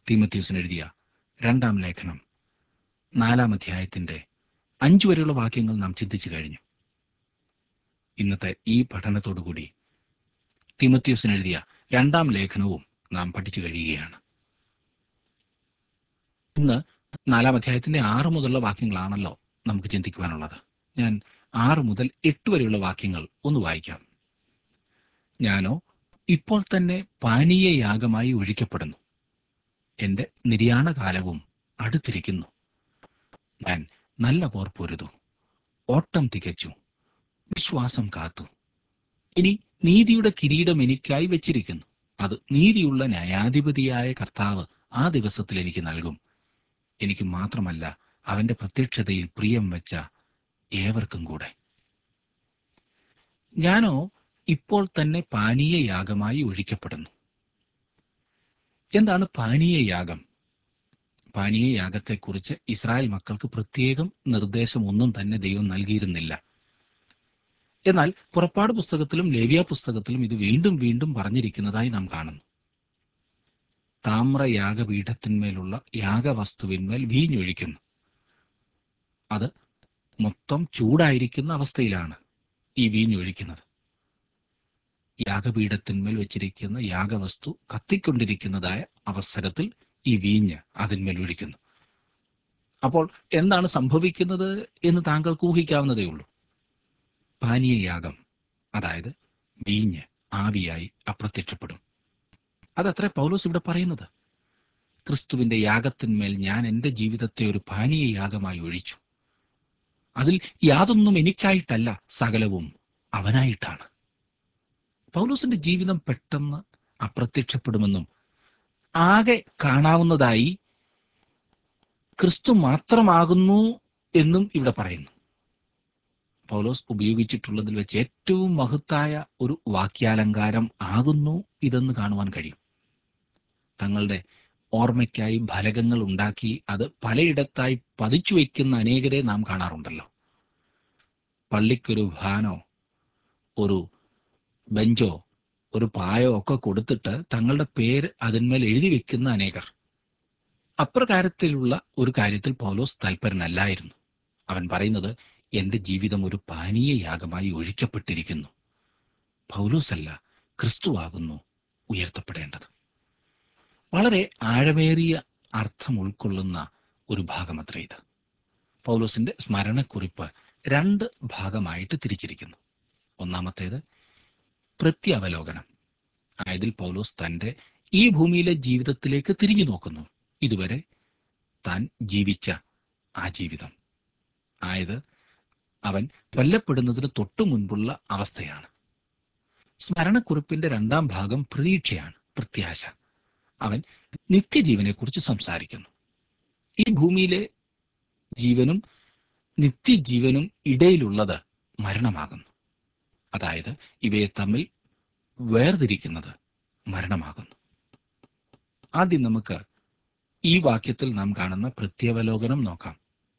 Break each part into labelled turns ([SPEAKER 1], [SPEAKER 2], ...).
[SPEAKER 1] തീമത്യൂസിന് എഴുതിയ രണ്ടാം ലേഖനം നാലാം അധ്യായത്തിന്റെ അഞ്ചു വരെയുള്ള വാക്യങ്ങൾ നാം ചിന്തിച്ചു കഴിഞ്ഞു ഇന്നത്തെ ഈ പഠനത്തോടുകൂടി തിമത്യൂസിന് എഴുതിയ രണ്ടാം ലേഖനവും നാം പഠിച്ചു കഴിയുകയാണ് ഇന്ന് നാലാം അധ്യായത്തിന്റെ ആറ് മുതലുള്ള വാക്യങ്ങളാണല്ലോ നമുക്ക് ചിന്തിക്കുവാനുള്ളത് ഞാൻ ആറ് മുതൽ എട്ട് വരെയുള്ള വാക്യങ്ങൾ ഒന്ന് വായിക്കാം ഞാനോ ഇപ്പോൾ തന്നെ പാനീയ യാഗമായി ഒഴിക്കപ്പെടുന്നു എന്റെ നിര്യാണ കാലവും അടുത്തിരിക്കുന്നു ഞാൻ നല്ല പോർ പൊരുതു ഓട്ടം തികച്ചു വിശ്വാസം കാത്തു ഇനി നീതിയുടെ കിരീടം എനിക്കായി വെച്ചിരിക്കുന്നു അത് നീതിയുള്ള ന്യായാധിപതിയായ കർത്താവ് ആ ദിവസത്തിൽ എനിക്ക് നൽകും എനിക്ക് മാത്രമല്ല അവന്റെ പ്രത്യക്ഷതയിൽ പ്രിയം വെച്ച ഏവർക്കും കൂടെ ഞാനോ ഇപ്പോൾ തന്നെ പാനീയ യാഗമായി ഒഴിക്കപ്പെടുന്നു എന്താണ് പാനീയ യാഗം പാനീയ യാഗത്തെക്കുറിച്ച് ഇസ്രായേൽ മക്കൾക്ക് പ്രത്യേകം നിർദ്ദേശം ഒന്നും തന്നെ ദൈവം നൽകിയിരുന്നില്ല എന്നാൽ പുറപ്പാട് പുസ്തകത്തിലും ലേവ്യ പുസ്തകത്തിലും ഇത് വീണ്ടും വീണ്ടും പറഞ്ഞിരിക്കുന്നതായി നാം കാണുന്നു താമ്ര യാഗപീഠത്തിന്മേലുള്ള യാഗവസ്തുവിന്മേൽ വീഞ്ഞൊഴിക്കുന്നു അത് മൊത്തം ചൂടായിരിക്കുന്ന അവസ്ഥയിലാണ് ഈ വീഞ്ഞൊഴിക്കുന്നത് യാഗപീഠത്തിന്മേൽ വെച്ചിരിക്കുന്ന യാഗവസ്തു കത്തിക്കൊണ്ടിരിക്കുന്നതായ അവസരത്തിൽ ഈ വീഞ്ഞ് അതിന്മേൽ ഒഴിക്കുന്നു അപ്പോൾ എന്താണ് സംഭവിക്കുന്നത് എന്ന് താങ്കൾക്ക് ഊഹിക്കാവുന്നതേ ഉള്ളൂ പാനീയയാഗം അതായത് വീഞ്ഞ് ആവിയായി അപ്രത്യക്ഷപ്പെടും അതത്ര പൗലോസ് ഇവിടെ പറയുന്നത് ക്രിസ്തുവിന്റെ യാഗത്തിന്മേൽ ഞാൻ എൻ്റെ ജീവിതത്തെ ഒരു പാനീയ യാഗമായി ഒഴിച്ചു അതിൽ യാതൊന്നും എനിക്കായിട്ടല്ല സകലവും അവനായിട്ടാണ് പൗലോസിന്റെ ജീവിതം പെട്ടെന്ന് അപ്രത്യക്ഷപ്പെടുമെന്നും ആകെ കാണാവുന്നതായി ക്രിസ്തു മാത്രമാകുന്നു എന്നും ഇവിടെ പറയുന്നു പൗലോസ് ഉപയോഗിച്ചിട്ടുള്ളതിൽ വെച്ച് ഏറ്റവും മഹത്തായ ഒരു വാക്യാലങ്കാരം ആകുന്നു ഇതെന്ന് കാണുവാൻ കഴിയും തങ്ങളുടെ ഓർമ്മയ്ക്കായി ഫലകങ്ങൾ ഉണ്ടാക്കി അത് പലയിടത്തായി പതിച്ചു വയ്ക്കുന്ന അനേകരെ നാം കാണാറുണ്ടല്ലോ പള്ളിക്കൊരു ഭാനോ ഒരു ബെഞ്ചോ ഒരു പായോ ഒക്കെ കൊടുത്തിട്ട് തങ്ങളുടെ പേര് അതിന്മേൽ എഴുതി വെക്കുന്ന അനേകർ അപ്രകാരത്തിലുള്ള ഒരു കാര്യത്തിൽ പൗലോസ് തൽപരനല്ലായിരുന്നു അവൻ പറയുന്നത് എന്റെ ജീവിതം ഒരു പാനീയ യാഗമായി ഒഴിക്കപ്പെട്ടിരിക്കുന്നു പൗലോസല്ല ക്രിസ്തുവാകുന്നു ഉയർത്തപ്പെടേണ്ടത് വളരെ ആഴമേറിയ അർത്ഥം ഉൾക്കൊള്ളുന്ന ഒരു ഭാഗമത്ര ഇത് പൗലോസിന്റെ സ്മരണക്കുറിപ്പ് രണ്ട് ഭാഗമായിട്ട് തിരിച്ചിരിക്കുന്നു ഒന്നാമത്തേത് പ്രത്യാവലോകനം ആയതിൽ പൗലോസ് തന്റെ ഈ ഭൂമിയിലെ ജീവിതത്തിലേക്ക് തിരിഞ്ഞു നോക്കുന്നു ഇതുവരെ താൻ ജീവിച്ച ആ ജീവിതം ആയത് അവൻ കൊല്ലപ്പെടുന്നതിന് തൊട്ടു മുൻപുള്ള അവസ്ഥയാണ് സ്മരണക്കുറിപ്പിന്റെ രണ്ടാം ഭാഗം പ്രതീക്ഷയാണ് പ്രത്യാശ അവൻ നിത്യജീവനെക്കുറിച്ച് സംസാരിക്കുന്നു ഈ ഭൂമിയിലെ ജീവനും നിത്യജീവനും ഇടയിലുള്ളത് മരണമാകുന്നു അതായത് ഇവയെ തമ്മിൽ വേർതിരിക്കുന്നത് മരണമാകുന്നു ആദ്യം നമുക്ക് ഈ വാക്യത്തിൽ നാം കാണുന്ന പ്രത്യാവലോകനം നോക്കാം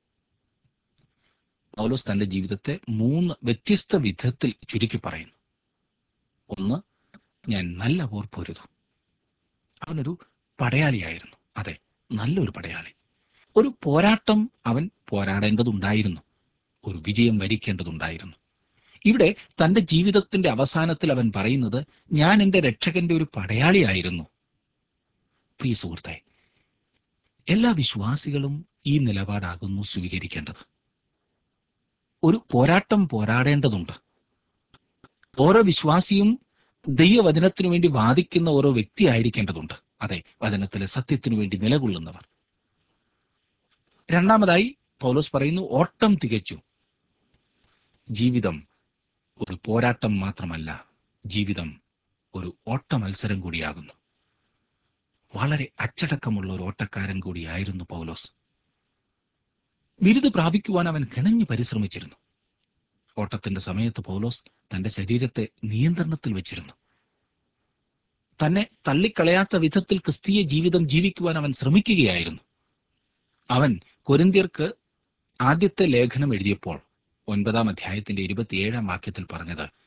[SPEAKER 1] പൗലോസ് തന്റെ ജീവിതത്തെ മൂന്ന് വ്യത്യസ്ത വിധത്തിൽ ചുരുക്കി പറയുന്നു ഒന്ന് ഞാൻ നല്ല പോർ പൊരുതു അവനൊരു പടയാളിയായിരുന്നു അതെ നല്ലൊരു പടയാളി ഒരു പോരാട്ടം അവൻ പോരാടേണ്ടതുണ്ടായിരുന്നു ഒരു വിജയം വരിക്കേണ്ടതുണ്ടായിരുന്നു ഇവിടെ തന്റെ ജീവിതത്തിന്റെ അവസാനത്തിൽ അവൻ പറയുന്നത് ഞാൻ എൻ്റെ രക്ഷകന്റെ ഒരു പടയാളിയായിരുന്നു പ്രിയ സുഹൃത്തെ എല്ലാ വിശ്വാസികളും ഈ നിലപാടാകുന്നു സ്വീകരിക്കേണ്ടത് ഒരു പോരാട്ടം പോരാടേണ്ടതുണ്ട് ഓരോ വിശ്വാസിയും ദൈവവചനത്തിനു വേണ്ടി വാദിക്കുന്ന ഓരോ വ്യക്തി ആയിരിക്കേണ്ടതുണ്ട് അതെ വചനത്തിലെ സത്യത്തിനു വേണ്ടി നിലകൊള്ളുന്നവർ രണ്ടാമതായി പൗലോസ് പറയുന്നു ഓട്ടം തികച്ചു ജീവിതം ഒരു പോരാട്ടം മാത്രമല്ല ജീവിതം ഒരു ഓട്ട മത്സരം കൂടിയാകുന്നു വളരെ അച്ചടക്കമുള്ള ഒരു ഓട്ടക്കാരൻ കൂടിയായിരുന്നു പൗലോസ് ബിരുദ് പ്രാപിക്കുവാൻ അവൻ കിണഞ്ഞു പരിശ്രമിച്ചിരുന്നു ഓട്ടത്തിന്റെ സമയത്ത് പൗലോസ് തന്റെ ശരീരത്തെ നിയന്ത്രണത്തിൽ വെച്ചിരുന്നു തന്നെ തള്ളിക്കളയാത്ത വിധത്തിൽ ക്രിസ്തീയ ജീവിതം ജീവിക്കുവാൻ അവൻ ശ്രമിക്കുകയായിരുന്നു അവൻ കൊരിന്ത്യർക്ക് ആദ്യത്തെ ലേഖനം എഴുതിയപ്പോൾ ഒൻപതാം അധ്യായത്തിന്റെ ഇരുപത്തിയേഴാം വാക്യത്തിൽ പറഞ്ഞത്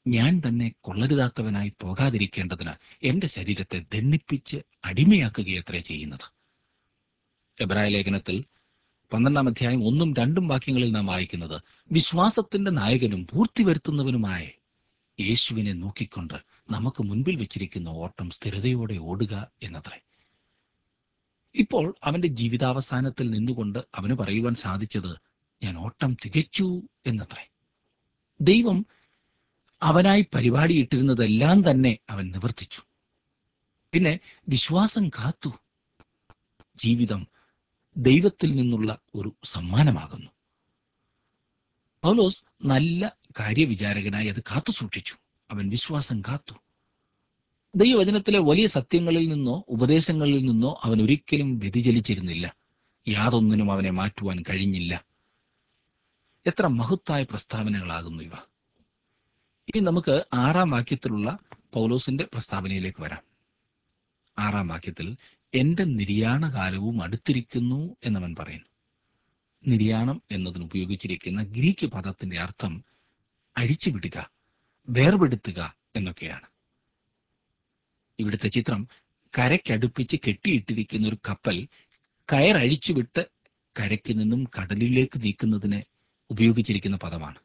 [SPEAKER 1] ഞാൻ തന്നെ കൊള്ളരുതാത്തവനായി പോകാതിരിക്കേണ്ടതിന് എന്റെ ശരീരത്തെ ദണ്ണിപ്പിച്ച് അടിമയാക്കുകയത്രേ ചെയ്യുന്നത് എബ്രായ ലേഖനത്തിൽ പന്ത്രണ്ടാം അധ്യായം ഒന്നും രണ്ടും വാക്യങ്ങളിൽ നാം വായിക്കുന്നത് വിശ്വാസത്തിന്റെ നായകനും പൂർത്തി വരുത്തുന്നവനുമായ യേശുവിനെ നോക്കിക്കൊണ്ട് നമുക്ക് മുൻപിൽ വെച്ചിരിക്കുന്ന ഓട്ടം സ്ഥിരതയോടെ ഓടുക എന്നത്രേ ഇപ്പോൾ അവന്റെ ജീവിതാവസാനത്തിൽ നിന്നുകൊണ്ട് അവന് പറയുവാൻ സാധിച്ചത് ഞാൻ ഓട്ടം തികച്ചു എന്നത്രേ ദൈവം അവനായി പരിപാടിയിട്ടിരുന്നതെല്ലാം തന്നെ അവൻ നിവർത്തിച്ചു പിന്നെ വിശ്വാസം കാത്തു ജീവിതം ദൈവത്തിൽ നിന്നുള്ള ഒരു സമ്മാനമാകുന്നു പൗലോസ് നല്ല കാര്യവിചാരകനായി അത് കാത്തു സൂക്ഷിച്ചു അവൻ വിശ്വാസം കാത്തു ദൈവവചനത്തിലെ വലിയ സത്യങ്ങളിൽ നിന്നോ ഉപദേശങ്ങളിൽ നിന്നോ അവൻ ഒരിക്കലും വ്യതിചലിച്ചിരുന്നില്ല യാതൊന്നിനും അവനെ മാറ്റുവാൻ കഴിഞ്ഞില്ല എത്ര മഹത്തായ പ്രസ്താവനകളാകുന്നു ഇവ ഇനി നമുക്ക് ആറാം വാക്യത്തിലുള്ള പൗലോസിന്റെ പ്രസ്താവനയിലേക്ക് വരാം ആറാം വാക്യത്തിൽ എന്റെ നിര്യാണ കാലവും അടുത്തിരിക്കുന്നു എന്നവൻ പറയുന്നു നിര്യാണം എന്നതിന് ഉപയോഗിച്ചിരിക്കുന്ന ഗ്രീക്ക് പദത്തിന്റെ അർത്ഥം അഴിച്ചുവിടുക വേർപെടുത്തുക എന്നൊക്കെയാണ് ഇവിടുത്തെ ചിത്രം കരയ്ക്കടുപ്പിച്ച് കെട്ടിയിട്ടിരിക്കുന്ന ഒരു കപ്പൽ കയറഴിച്ചുവിട്ട് കരയ്ക്ക് നിന്നും കടലിലേക്ക് നീക്കുന്നതിന് ഉപയോഗിച്ചിരിക്കുന്ന പദമാണ്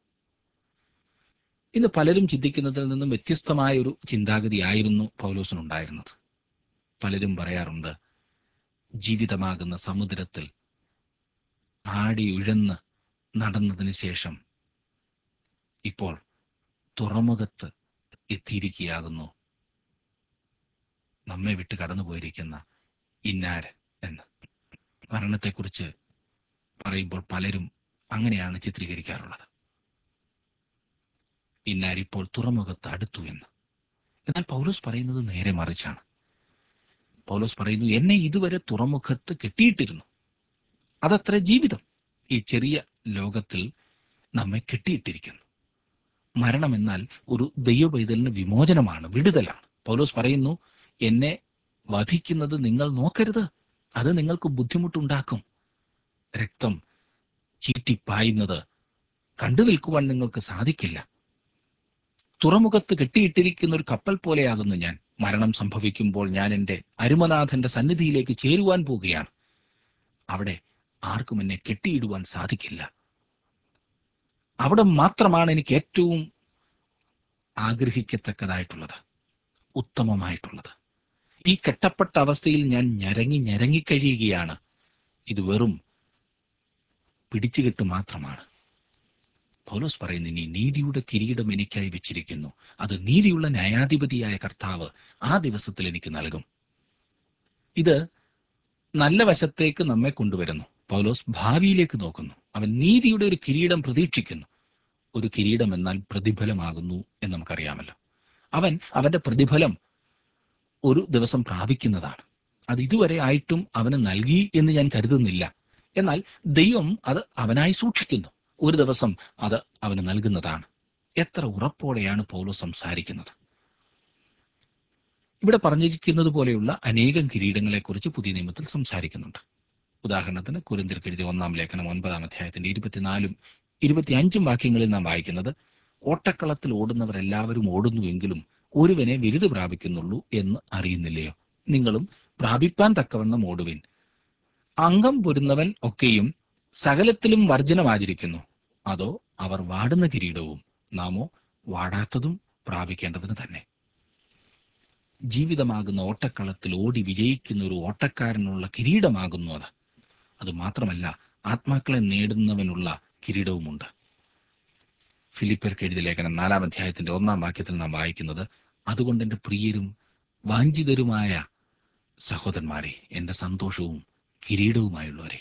[SPEAKER 1] ഇന്ന് പലരും ചിന്തിക്കുന്നതിൽ നിന്നും വ്യത്യസ്തമായ ഒരു ചിന്താഗതിയായിരുന്നു പൗലോസിനുണ്ടായിരുന്നത് പലരും പറയാറുണ്ട് ജീവിതമാകുന്ന സമുദ്രത്തിൽ ആടി ഉഴന്ന് നടന്നതിന് ശേഷം ഇപ്പോൾ തുറമുഖത്ത് എത്തിയിരിക്കുകയാകുന്നു നമ്മെ വിട്ട് കടന്നുപോയിരിക്കുന്ന ഇന്നാര് എന്ന് മരണത്തെക്കുറിച്ച് പറയുമ്പോൾ പലരും അങ്ങനെയാണ് ചിത്രീകരിക്കാറുള്ളത് ഇന്നാർ ഇപ്പോൾ തുറമുഖത്ത് അടുത്തു എന്ന് എന്നാൽ പൗലോസ് പറയുന്നത് നേരെ മറിച്ചാണ് പൗലോസ് പറയുന്നു എന്നെ ഇതുവരെ തുറമുഖത്ത് കെട്ടിയിട്ടിരുന്നു അതത്ര ജീവിതം ഈ ചെറിയ ലോകത്തിൽ നമ്മെ കെട്ടിയിട്ടിരിക്കുന്നു മരണം എന്നാൽ ഒരു ദൈവപൈതലിന് വിമോചനമാണ് വിടുതലാണ് പൗലോസ് പറയുന്നു എന്നെ വധിക്കുന്നത് നിങ്ങൾ നോക്കരുത് അത് നിങ്ങൾക്ക് ബുദ്ധിമുട്ടുണ്ടാക്കും രക്തം ചീറ്റിപ്പായുന്നത് കണ്ടു നിൽക്കുവാൻ നിങ്ങൾക്ക് സാധിക്കില്ല തുറമുഖത്ത് കെട്ടിയിട്ടിരിക്കുന്ന ഒരു കപ്പൽ പോലെയാകുന്നു ഞാൻ മരണം സംഭവിക്കുമ്പോൾ ഞാൻ എൻ്റെ അരുമനാഥന്റെ സന്നിധിയിലേക്ക് ചേരുവാൻ പോവുകയാണ് അവിടെ ആർക്കും എന്നെ കെട്ടിയിടുവാൻ സാധിക്കില്ല അവിടെ മാത്രമാണ് എനിക്ക് ഏറ്റവും ആഗ്രഹിക്കത്തക്കതായിട്ടുള്ളത് ഉത്തമമായിട്ടുള്ളത് ഈ കെട്ടപ്പെട്ട അവസ്ഥയിൽ ഞാൻ ഞരങ്ങി ഞരങ്ങിക്കഴിയുകയാണ് ഇത് വെറും പിടിച്ചുകെട്ട് മാത്രമാണ് പൗലോസ് പറയുന്നു ഇനി നീതിയുടെ കിരീടം എനിക്കായി വെച്ചിരിക്കുന്നു അത് നീതിയുള്ള ന്യായാധിപതിയായ കർത്താവ് ആ ദിവസത്തിൽ എനിക്ക് നൽകും ഇത് നല്ല വശത്തേക്ക് നമ്മെ കൊണ്ടുവരുന്നു പൗലോസ് ഭാവിയിലേക്ക് നോക്കുന്നു അവൻ നീതിയുടെ ഒരു കിരീടം പ്രതീക്ഷിക്കുന്നു ഒരു കിരീടം എന്നാൽ പ്രതിഫലമാകുന്നു എന്ന് നമുക്കറിയാമല്ലോ അവൻ അവന്റെ പ്രതിഫലം ഒരു ദിവസം പ്രാപിക്കുന്നതാണ് അത് ഇതുവരെ ആയിട്ടും അവന് നൽകി എന്ന് ഞാൻ കരുതുന്നില്ല എന്നാൽ ദൈവം അത് അവനായി സൂക്ഷിക്കുന്നു ഒരു ദിവസം അത് അവന് നൽകുന്നതാണ് എത്ര ഉറപ്പോടെയാണ് പൗലോ സംസാരിക്കുന്നത് ഇവിടെ പറഞ്ഞിരിക്കുന്നത് പോലെയുള്ള അനേകം കിരീടങ്ങളെക്കുറിച്ച് പുതിയ നിയമത്തിൽ സംസാരിക്കുന്നുണ്ട് ഉദാഹരണത്തിന് കുരിന്തിർക്ക് എഴുതിയ ഒന്നാം ലേഖനം ഒൻപതാം അധ്യായത്തിന്റെ ഇരുപത്തിനാലും ഇരുപത്തിയഞ്ചും വാക്യങ്ങളിൽ നാം വായിക്കുന്നത് ഓട്ടക്കളത്തിൽ ഓടുന്നവരെല്ലാവരും ഓടുന്നുവെങ്കിലും ഒരുവനെ വിരുത് പ്രാപിക്കുന്നുള്ളൂ എന്ന് അറിയുന്നില്ലയോ നിങ്ങളും പ്രാപിപ്പാൻ തക്കവണ്ണം ഓടുവിൻ അംഗം പൊരുന്നവൻ ഒക്കെയും സകലത്തിലും വർജനം ആചരിക്കുന്നു അതോ അവർ വാടുന്ന കിരീടവും നാമോ വാടാത്തതും പ്രാപിക്കേണ്ടതിന് തന്നെ ജീവിതമാകുന്ന ഓട്ടക്കളത്തിൽ ഓടി വിജയിക്കുന്ന ഒരു ഓട്ടക്കാരനുള്ള കിരീടമാകുന്നു അത് അത് മാത്രമല്ല ആത്മാക്കളെ നേടുന്നവനുള്ള കിരീടവുമുണ്ട് ഫിലിപ്പർക്ക് എഴുതിയ ലേഖനം നാലാം അധ്യായത്തിന്റെ ഒന്നാം വാക്യത്തിൽ നാം വായിക്കുന്നത് അതുകൊണ്ട് എൻ്റെ പ്രിയരും വാഞ്ചിതരുമായ സഹോദരന്മാരെ എൻ്റെ സന്തോഷവും കിരീടവുമായുള്ളവരെ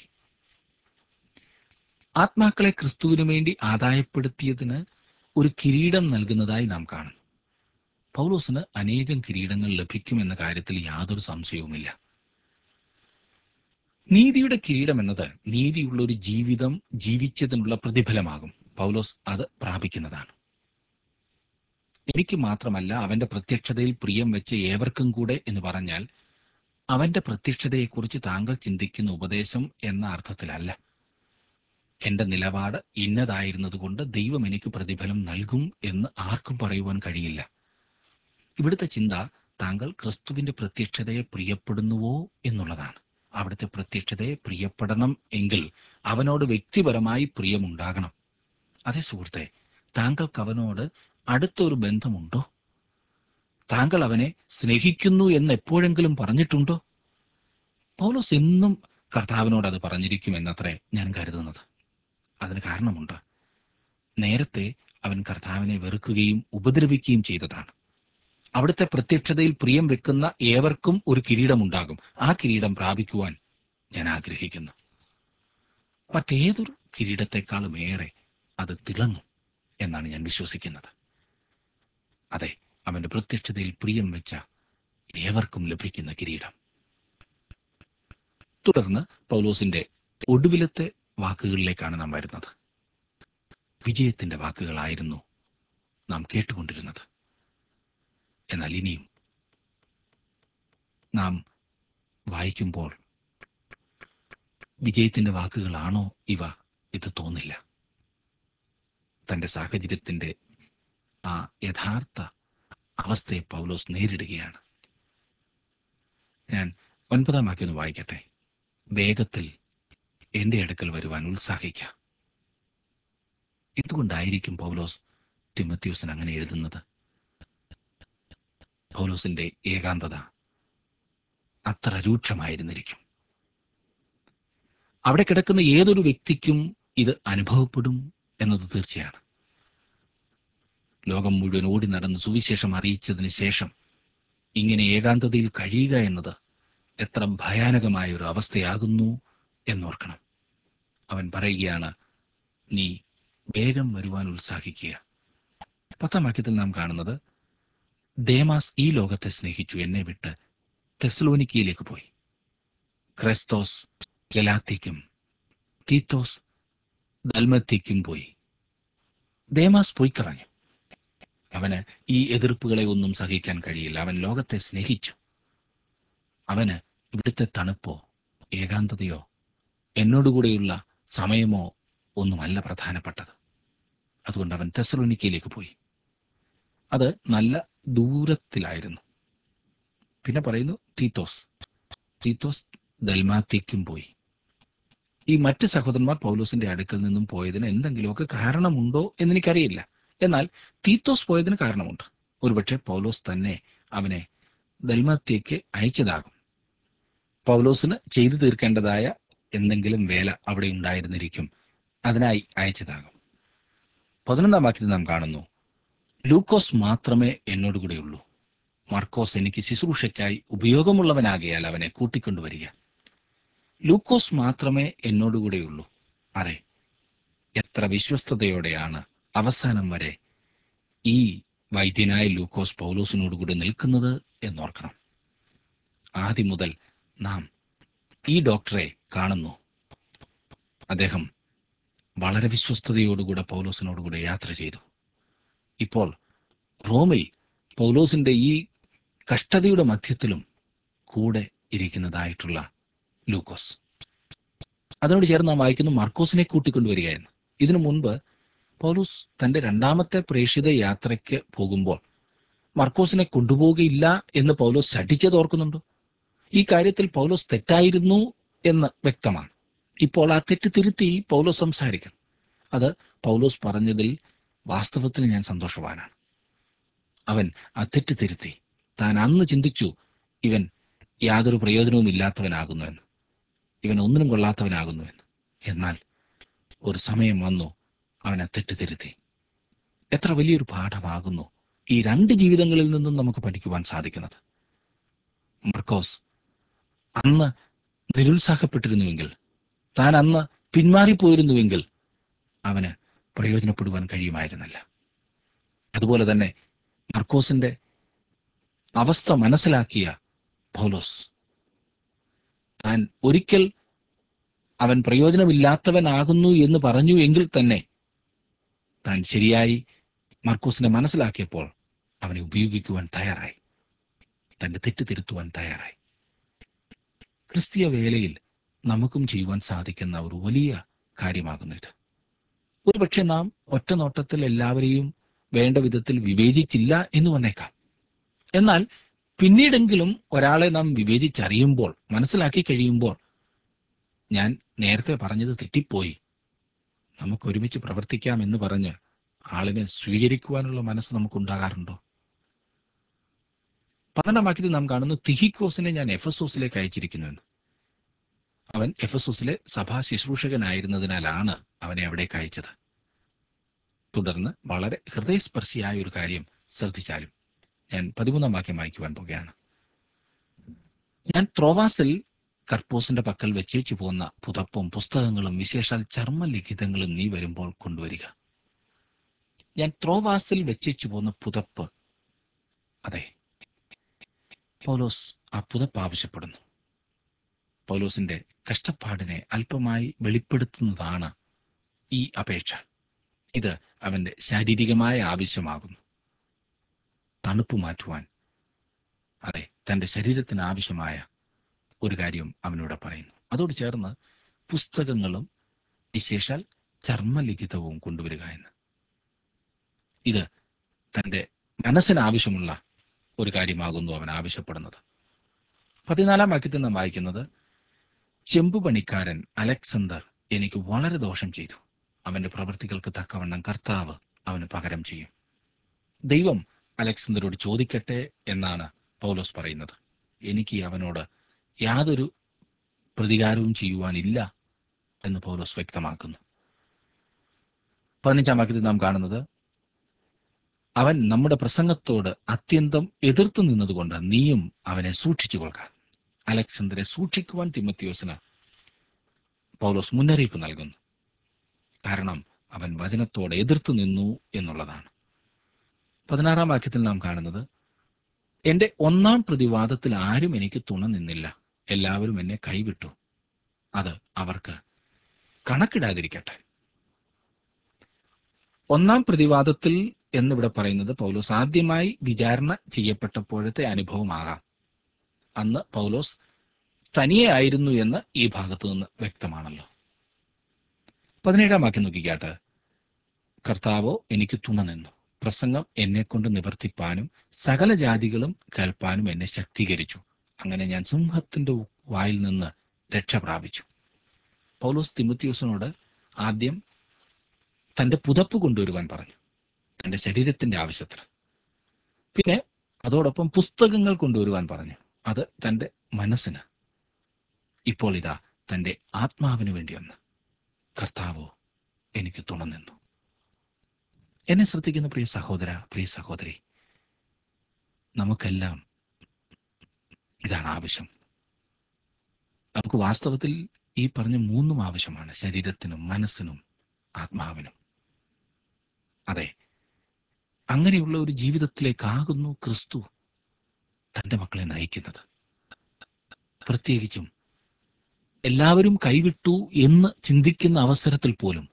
[SPEAKER 1] ആത്മാക്കളെ ക്രിസ്തുവിനു വേണ്ടി ആദായപ്പെടുത്തിയതിന് ഒരു കിരീടം നൽകുന്നതായി നാം കാണുന്നു പൗലോസിന് അനേകം കിരീടങ്ങൾ ലഭിക്കുമെന്ന കാര്യത്തിൽ യാതൊരു സംശയവുമില്ല നീതിയുടെ കിരീടം എന്നത് നീതിയുള്ള ഒരു ജീവിതം ജീവിച്ചതിനുള്ള പ്രതിഫലമാകും പൗലോസ് അത് പ്രാപിക്കുന്നതാണ് എനിക്ക് മാത്രമല്ല അവന്റെ പ്രത്യക്ഷതയിൽ പ്രിയം വെച്ച ഏവർക്കും കൂടെ എന്ന് പറഞ്ഞാൽ അവന്റെ പ്രത്യക്ഷതയെക്കുറിച്ച് താങ്കൾ ചിന്തിക്കുന്ന ഉപദേശം എന്ന അർത്ഥത്തിലല്ല എന്റെ നിലപാട് ഇന്നതായിരുന്നതുകൊണ്ട് ദൈവം എനിക്ക് പ്രതിഫലം നൽകും എന്ന് ആർക്കും പറയുവാൻ കഴിയില്ല ഇവിടുത്തെ ചിന്ത താങ്കൾ ക്രിസ്തുവിന്റെ പ്രത്യക്ഷതയെ പ്രിയപ്പെടുന്നുവോ എന്നുള്ളതാണ് അവിടുത്തെ പ്രത്യക്ഷതയെ പ്രിയപ്പെടണം എങ്കിൽ അവനോട് വ്യക്തിപരമായി പ്രിയമുണ്ടാകണം അതെ സുഹൃത്തെ താങ്കൾക്ക് അവനോട് അടുത്തൊരു ബന്ധമുണ്ടോ താങ്കൾ അവനെ സ്നേഹിക്കുന്നു എന്ന് എപ്പോഴെങ്കിലും പറഞ്ഞിട്ടുണ്ടോ പൗലോസ് എന്നും കർത്താവിനോട് അത് പറഞ്ഞിരിക്കുമെന്നത്രേ ഞാൻ കരുതുന്നത് അതിന് കാരണമുണ്ട് നേരത്തെ അവൻ കർത്താവിനെ വെറുക്കുകയും ഉപദ്രവിക്കുകയും ചെയ്തതാണ് അവിടുത്തെ പ്രത്യക്ഷതയിൽ പ്രിയം വെക്കുന്ന ഏവർക്കും ഒരു കിരീടമുണ്ടാകും ആ കിരീടം പ്രാപിക്കുവാൻ ഞാൻ ആഗ്രഹിക്കുന്നു മറ്റേതൊരു കിരീടത്തെക്കാളും ഏറെ അത് തിളങ്ങും എന്നാണ് ഞാൻ വിശ്വസിക്കുന്നത് അതെ അവന്റെ പ്രത്യക്ഷതയിൽ പ്രിയം വെച്ച ഏവർക്കും ലഭിക്കുന്ന കിരീടം തുടർന്ന് പൗലോസിന്റെ ഒടുവിലത്തെ വാക്കുകളിലേക്കാണ് നാം വരുന്നത് വിജയത്തിന്റെ വാക്കുകളായിരുന്നു നാം കേട്ടുകൊണ്ടിരുന്നത് എന്നാൽ ഇനിയും നാം വായിക്കുമ്പോൾ വിജയത്തിന്റെ വാക്കുകളാണോ ഇവ ഇത് തോന്നില്ല തന്റെ സാഹചര്യത്തിന്റെ ആ യഥാർത്ഥ അവസ്ഥയെ പൗലോസ് നേരിടുകയാണ് ഞാൻ ഒൻപതാം വാക്യം ഒന്ന് വായിക്കട്ടെ വേഗത്തിൽ എന്റെ അടുക്കൽ വരുവാൻ ഉത്സാഹിക്കാം എന്തുകൊണ്ടായിരിക്കും പൗലോസ് തിമത്യൂസിന് അങ്ങനെ എഴുതുന്നത് പൗലോസിന്റെ ഏകാന്തത അത്ര രൂക്ഷമായിരുന്നിരിക്കും അവിടെ കിടക്കുന്ന ഏതൊരു വ്യക്തിക്കും ഇത് അനുഭവപ്പെടും എന്നത് തീർച്ചയാണ് ലോകം മുഴുവൻ ഓടി നടന്ന് സുവിശേഷം അറിയിച്ചതിന് ശേഷം ഇങ്ങനെ ഏകാന്തതയിൽ കഴിയുക എന്നത് എത്ര ഭയാനകമായ ഒരു അവസ്ഥയാകുന്നു എന്നോർക്കണം അവൻ പറയുകയാണ് നീ വേഗം വരുവാൻ ഉത്സാഹിക്കുക പത്താം വാക്യത്തിൽ നാം കാണുന്നത് ദേമാസ് ഈ ലോകത്തെ സ്നേഹിച്ചു എന്നെ വിട്ട് തെസ്ലോനിക്കയിലേക്ക് പോയി ക്രൈസ്തോസ് ഗലാത്തിക്കും തീത്തോസ് ദൽമത്തിക്കും പോയി ദേമാസ് പോയി കളഞ്ഞു അവന് ഈ എതിർപ്പുകളെ ഒന്നും സഹിക്കാൻ കഴിയില്ല അവൻ ലോകത്തെ സ്നേഹിച്ചു അവന് ഇവിടുത്തെ തണുപ്പോ ഏകാന്തതയോ എന്നോടുകൂടെയുള്ള സമയമോ ഒന്നുമല്ല പ്രധാനപ്പെട്ടത് അതുകൊണ്ട് അവൻ തെസലോനിക്കയിലേക്ക് പോയി അത് നല്ല ദൂരത്തിലായിരുന്നു പിന്നെ പറയുന്നു തീത്തോസ് തീത്തോസ് ദൽമാത്തിക്കും പോയി ഈ മറ്റ് സഹോദരന്മാർ പൗലോസിന്റെ അടുക്കൽ നിന്നും പോയതിന് എന്തെങ്കിലുമൊക്കെ കാരണമുണ്ടോ എന്നെനിക്കറിയില്ല എന്നാൽ തീത്തോസ് പോയതിന് കാരണമുണ്ട് ഒരുപക്ഷെ പൗലോസ് തന്നെ അവനെ ദൽമാത്തിയേക്ക് അയച്ചതാകും പൗലോസിന് ചെയ്തു തീർക്കേണ്ടതായ എന്തെങ്കിലും വേല അവിടെ ഉണ്ടായിരുന്നിരിക്കും അതിനായി അയച്ചതാകും പതിനൊന്നാം വാക്യത്തിൽ നാം കാണുന്നു ലൂക്കോസ് മാത്രമേ എന്നോടുകൂടെയുള്ളൂ മർക്കോസ് എനിക്ക് ശുശ്രൂഷയ്ക്കായി ഉപയോഗമുള്ളവനാകിയാൽ അവനെ കൂട്ടിക്കൊണ്ടുവരിക ലൂക്കോസ് മാത്രമേ എന്നോടുകൂടെയുള്ളൂ അതെ എത്ര വിശ്വസ്തയോടെയാണ് അവസാനം വരെ ഈ വൈദ്യനായ ലൂക്കോസ് പൗലോസിനോടുകൂടി നിൽക്കുന്നത് എന്നോർക്കണം ആദ്യം മുതൽ നാം ഈ ഡോക്ടറെ കാണുന്നു അദ്ദേഹം വളരെ വിശ്വസ്തയോടുകൂടെ പൗലോസിനോടുകൂടെ യാത്ര ചെയ്തു ഇപ്പോൾ റോമിൽ പൗലോസിന്റെ ഈ കഷ്ടതയുടെ മധ്യത്തിലും കൂടെ ഇരിക്കുന്നതായിട്ടുള്ള ലൂക്കോസ് അതിനോട് ചേർന്ന് നാം വായിക്കുന്നു മർക്കോസിനെ കൂട്ടിക്കൊണ്ടുവരിക എന്ന് ഇതിനു മുൻപ് പൗലോസ് തന്റെ രണ്ടാമത്തെ പ്രേക്ഷിത യാത്രയ്ക്ക് പോകുമ്പോൾ മർക്കോസിനെ കൊണ്ടുപോവുകയില്ല എന്ന് പൗലോസ് ശഠിച്ചത് ഓർക്കുന്നുണ്ടോ ഈ കാര്യത്തിൽ പൗലോസ് തെറ്റായിരുന്നു എന്ന് വ്യക്തമാണ് ഇപ്പോൾ ആ തെറ്റ് തിരുത്തി പൗലോസ് സംസാരിക്കും അത് പൗലോസ് പറഞ്ഞതിൽ വാസ്തവത്തിൽ ഞാൻ സന്തോഷവാനാണ് അവൻ ആ തെറ്റ് തിരുത്തി താൻ അന്ന് ചിന്തിച്ചു ഇവൻ യാതൊരു പ്രയോജനവും ഇല്ലാത്തവനാകുന്നുവെന്ന് ഇവൻ ഒന്നിനും കൊള്ളാത്തവനാകുന്നുവെന്ന് എന്നാൽ ഒരു സമയം വന്നു അവൻ ആ തെറ്റ് തിരുത്തി എത്ര വലിയൊരു പാഠമാകുന്നു ഈ രണ്ട് ജീവിതങ്ങളിൽ നിന്നും നമുക്ക് പഠിക്കുവാൻ സാധിക്കുന്നത് മർക്കോസ് അന്ന് നിരുത്സാഹപ്പെട്ടിരുന്നുവെങ്കിൽ താൻ അന്ന് പിന്മാറിപ്പോയിരുന്നുവെങ്കിൽ അവന് പ്രയോജനപ്പെടുവാൻ കഴിയുമായിരുന്നില്ല അതുപോലെ തന്നെ മർക്കോസിന്റെ അവസ്ഥ മനസ്സിലാക്കിയ പൗലോസ് താൻ ഒരിക്കൽ അവൻ പ്രയോജനമില്ലാത്തവനാകുന്നു എന്ന് പറഞ്ഞു എങ്കിൽ തന്നെ താൻ ശരിയായി മർക്കോസിനെ മനസ്സിലാക്കിയപ്പോൾ അവനെ ഉപയോഗിക്കുവാൻ തയ്യാറായി തന്റെ തെറ്റ് തിരുത്തുവാൻ തയ്യാറായി ക്രിസ്തീയ വേലയിൽ നമുക്കും ചെയ്യുവാൻ സാധിക്കുന്ന ഒരു വലിയ കാര്യമാകുന്നു ഇത് ഒരുപക്ഷെ നാം ഒറ്റ നോട്ടത്തിൽ എല്ലാവരെയും വേണ്ട വിധത്തിൽ വിവേചിച്ചില്ല എന്ന് വന്നേക്കാം എന്നാൽ പിന്നീടെങ്കിലും ഒരാളെ നാം വിവേചിച്ചറിയുമ്പോൾ മനസ്സിലാക്കി കഴിയുമ്പോൾ ഞാൻ നേരത്തെ പറഞ്ഞത് തെറ്റിപ്പോയി നമുക്ക് ഒരുമിച്ച് പ്രവർത്തിക്കാം എന്ന് പറഞ്ഞ് ആളിനെ സ്വീകരിക്കുവാനുള്ള മനസ്സ് നമുക്കുണ്ടാകാറുണ്ടോ പന്ത്രണ്ടാം വാക്യത്തിൽ നാം കാണുന്നു തിഹിക്കോസിനെ ഞാൻ എഫസോസിലേക്ക് അയച്ചിരിക്കുന്നുവെന്ന് അവൻ എഫസോസിലെ സഭാ ശുശ്രൂഷകനായിരുന്നതിനാലാണ് അവനെ അവിടേക്ക് അയച്ചത് തുടർന്ന് വളരെ ഹൃദയസ്പർശിയായ ഒരു കാര്യം ശ്രദ്ധിച്ചാലും ഞാൻ പതിമൂന്നാം വാക്യം വായിക്കുവാൻ പോകുകയാണ് ഞാൻ ത്രോവാസിൽ കർപ്പോസിന്റെ പക്കൽ വെച്ചേച്ചു പോന്ന പുതപ്പും പുസ്തകങ്ങളും വിശേഷാൽ ചർമ്മലിഖിതങ്ങളും നീ വരുമ്പോൾ കൊണ്ടുവരിക ഞാൻ ത്രോവാസിൽ വെച്ചേച്ചു പോന്ന പുതപ്പ് അതെ പൗലോസ് ആ പുതപ്പ് ആവശ്യപ്പെടുന്നു പൗലോസിന്റെ കഷ്ടപ്പാടിനെ അല്പമായി വെളിപ്പെടുത്തുന്നതാണ് ഈ അപേക്ഷ ഇത് അവന്റെ ശാരീരികമായ ആവശ്യമാകുന്നു തണുപ്പ് മാറ്റുവാൻ അതെ തന്റെ ശരീരത്തിന് ആവശ്യമായ ഒരു കാര്യം അവനോട് പറയുന്നു അതോട് ചേർന്ന് പുസ്തകങ്ങളും വിശേഷാൽ ചർമ്മലിഖിതവും കൊണ്ടുവരിക എന്ന് ഇത് തന്റെ മനസ്സിന് ആവശ്യമുള്ള ഒരു കാര്യമാകുന്നു അവൻ ആവശ്യപ്പെടുന്നത് പതിനാലാം വാക്യത്തിൽ നാം വായിക്കുന്നത് ചെമ്പുപണിക്കാരൻ അലക്സണ്ടർ എനിക്ക് വളരെ ദോഷം ചെയ്തു അവന്റെ പ്രവൃത്തികൾക്ക് തക്കവണ്ണം കർത്താവ് അവന് പകരം ചെയ്യും ദൈവം അലക്സണ്ടരോട് ചോദിക്കട്ടെ എന്നാണ് പൗലോസ് പറയുന്നത് എനിക്ക് അവനോട് യാതൊരു പ്രതികാരവും ചെയ്യുവാനില്ല എന്ന് പൗലോസ് വ്യക്തമാക്കുന്നു പതിനഞ്ചാം വാക്യത്തിൽ നാം കാണുന്നത് അവൻ നമ്മുടെ പ്രസംഗത്തോട് അത്യന്തം എതിർത്തു നിന്നതുകൊണ്ട് നീയും അവനെ സൂക്ഷിച്ചു കൊള്ളുക അലക്സണ്ടറെ സൂക്ഷിക്കുവാൻ തിമത്തിയോസിന് പൗലോസ് മുന്നറിയിപ്പ് നൽകുന്നു കാരണം അവൻ വചനത്തോട് എതിർത്തു നിന്നു എന്നുള്ളതാണ് പതിനാറാം വാക്യത്തിൽ നാം കാണുന്നത് എന്റെ ഒന്നാം പ്രതിവാദത്തിൽ ആരും എനിക്ക് തുണ നിന്നില്ല എല്ലാവരും എന്നെ കൈവിട്ടു അത് അവർക്ക് കണക്കിടാതിരിക്കട്ടെ ഒന്നാം പ്രതിവാദത്തിൽ എന്നിവിടെ പറയുന്നത് പൗലോസ് ആദ്യമായി വിചാരണ ചെയ്യപ്പെട്ടപ്പോഴത്തെ അനുഭവമാകാം അന്ന് പൗലോസ് തനിയെ ആയിരുന്നു എന്ന് ഈ ഭാഗത്തു നിന്ന് വ്യക്തമാണല്ലോ പതിനേഴാം വാക്യം നോക്കിക്കാട്ട് കർത്താവോ എനിക്ക് തുണ നിന്നു പ്രസംഗം എന്നെ കൊണ്ട് നിവർത്തിപ്പാനും സകല ജാതികളും കേൾപ്പാനും എന്നെ ശക്തീകരിച്ചു അങ്ങനെ ഞാൻ സിംഹത്തിന്റെ വായിൽ നിന്ന് രക്ഷ പ്രാപിച്ചു പൗലോസ് തിമുത്തിയോസിനോട് ആദ്യം തന്റെ പുതപ്പ് കൊണ്ടുവരുവാൻ പറഞ്ഞു തന്റെ ശരീരത്തിന്റെ ആവശ്യത്തിന് പിന്നെ അതോടൊപ്പം പുസ്തകങ്ങൾ കൊണ്ടുവരുവാൻ പറഞ്ഞു അത് തന്റെ മനസ്സിന് ഇപ്പോൾ ഇതാ തന്റെ ആത്മാവിന് വേണ്ടിയൊന്ന് കർത്താവോ എനിക്ക് തുണനിന്നു എന്നെ ശ്രദ്ധിക്കുന്ന പ്രിയ സഹോദര പ്രിയ സഹോദരി നമുക്കെല്ലാം ഇതാണ് ആവശ്യം നമുക്ക് വാസ്തവത്തിൽ ഈ പറഞ്ഞ മൂന്നും ആവശ്യമാണ് ശരീരത്തിനും മനസ്സിനും ആത്മാവിനും അതെ അങ്ങനെയുള്ള ഒരു ജീവിതത്തിലേക്കാകുന്നു ക്രിസ്തു തന്റെ മക്കളെ നയിക്കുന്നത് പ്രത്യേകിച്ചും എല്ലാവരും കൈവിട്ടു എന്ന് ചിന്തിക്കുന്ന അവസരത്തിൽ പോലും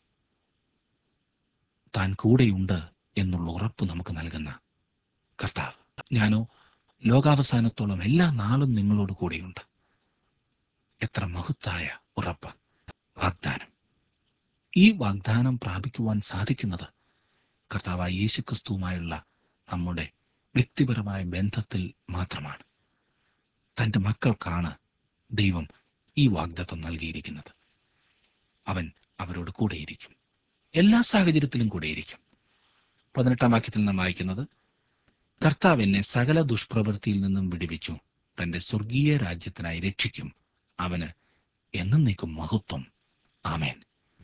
[SPEAKER 1] താൻ കൂടെയുണ്ട് എന്നുള്ള ഉറപ്പ് നമുക്ക് നൽകുന്ന കർത്താവ് ഞാനോ ലോകാവസാനത്തോളം എല്ലാ നാളും നിങ്ങളോട് കൂടെയുണ്ട് എത്ര മഹത്തായ ഉറപ്പ് വാഗ്ദാനം ഈ വാഗ്ദാനം പ്രാപിക്കുവാൻ സാധിക്കുന്നത് കർത്താവായ യേശുക്രിസ്തുവുമായുള്ള നമ്മുടെ വ്യക്തിപരമായ ബന്ധത്തിൽ മാത്രമാണ് തന്റെ മക്കൾക്കാണ് ദൈവം ഈ വാഗ്ദത്തം നൽകിയിരിക്കുന്നത് അവൻ അവരോട് കൂടെയിരിക്കും എല്ലാ സാഹചര്യത്തിലും കൂടെയിരിക്കും പതിനെട്ടാം വാക്യത്തിൽ നാം വായിക്കുന്നത് കർത്താവ് എന്നെ സകല ദുഷ്പ്രവൃത്തിയിൽ നിന്നും വിടുവിച്ചു തന്റെ സ്വർഗീയ രാജ്യത്തിനായി രക്ഷിക്കും അവന് എന്നേക്കും മഹത്വം ആമേൻ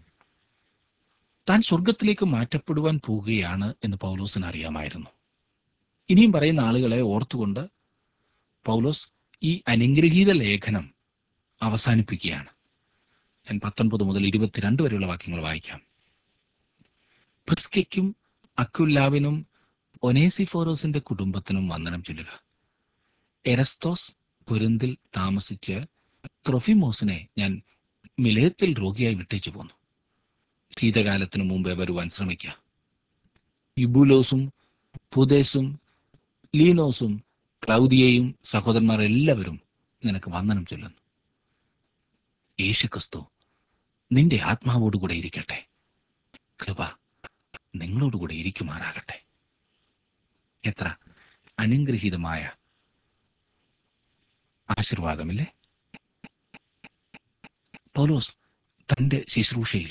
[SPEAKER 1] താൻ സ്വർഗത്തിലേക്ക് മാറ്റപ്പെടുവാൻ പോവുകയാണ് എന്ന് പൗലോസിന് അറിയാമായിരുന്നു ഇനിയും പറയുന്ന ആളുകളെ ഓർത്തുകൊണ്ട് പൗലോസ് ഈ അനുഗ്രഹീത ലേഖനം അവസാനിപ്പിക്കുകയാണ് ഞാൻ പത്തൊൻപത് മുതൽ ഇരുപത്തിരണ്ട് വരെയുള്ള വാക്യങ്ങൾ വായിക്കാം പ്രിസ്കയ്ക്കും അക്കുല്ലാവിനും ഒനേസിഫോറോസിന്റെ കുടുംബത്തിനും വന്ദനം ചൊല്ലുക എരസ്തോസ് കുരുന്തിൽ താമസിച്ച് ത്രൊഫിമോസിനെ ഞാൻ മിലയത്തിൽ രോഗിയായി വിട്ടേച്ചു പോന്നു ശീതകാലത്തിനു മുമ്പേ വരുവാൻ ശ്രമിക്കുക യുബുലോസും പുതേസും ലീനോസും ക്ലൗദിയയും സഹോദരന്മാർ എല്ലാവരും നിനക്ക് വന്ദനം ചൊല്ലുന്നു യേശുക്രിസ്തു നിന്റെ ആത്മാവോടുകൂടെ ഇരിക്കട്ടെ കൃപ നിങ്ങളോടുകൂടെ ഇരിക്കുമാറാകട്ടെ എത്ര അനുഗ്രഹീതമായ ആശീർവാദമില്ലേ പൗലോസ് തന്റെ ശുശ്രൂഷയിൽ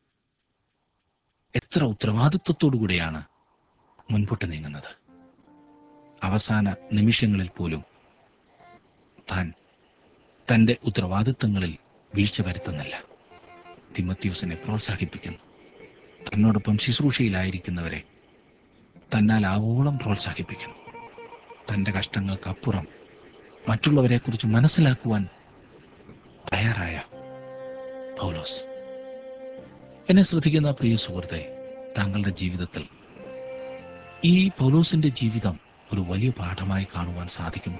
[SPEAKER 1] എത്ര ഉത്തരവാദിത്വത്തോടുകൂടിയാണ് മുൻപോട്ട് നീങ്ങുന്നത് അവസാന നിമിഷങ്ങളിൽ പോലും താൻ തന്റെ ഉത്തരവാദിത്തങ്ങളിൽ വീഴ്ച വരുത്തുന്നില്ല തിമത്യൂസിനെ പ്രോത്സാഹിപ്പിക്കുന്നു തന്നോടൊപ്പം ശുശ്രൂഷയിലായിരിക്കുന്നവരെ തന്നാൽ ആവോളം പ്രോത്സാഹിപ്പിക്കുന്നു തന്റെ കഷ്ടങ്ങൾക്കപ്പുറം മറ്റുള്ളവരെക്കുറിച്ച് മനസ്സിലാക്കുവാൻ തയ്യാറായ പൗലോസ് എന്നെ ശ്രദ്ധിക്കുന്ന പ്രിയ സുഹൃത്തെ താങ്കളുടെ ജീവിതത്തിൽ ഈ പൗലോസിന്റെ ജീവിതം ഒരു വലിയ പാഠമായി കാണുവാൻ സാധിക്കുന്നു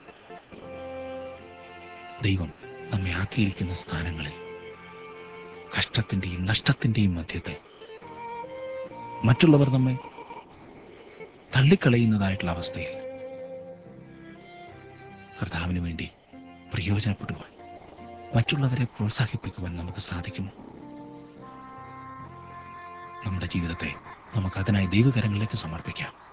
[SPEAKER 1] ദൈവം നമ്മെ ആക്കിയിരിക്കുന്ന സ്ഥാനങ്ങളിൽ കഷ്ടത്തിന്റെയും നഷ്ടത്തിന്റെയും മധ്യത്തിൽ മറ്റുള്ളവർ നമ്മെ തള്ളിക്കളയുന്നതായിട്ടുള്ള അവസ്ഥയിൽ കർത്താവിന് വേണ്ടി പ്രയോജനപ്പെടുവാൻ മറ്റുള്ളവരെ പ്രോത്സാഹിപ്പിക്കുവാൻ നമുക്ക് സാധിക്കുമോ നമ്മുടെ ജീവിതത്തെ നമുക്ക് അതിനായി ദൈവകരങ്ങളിലേക്ക് സമർപ്പിക്കാം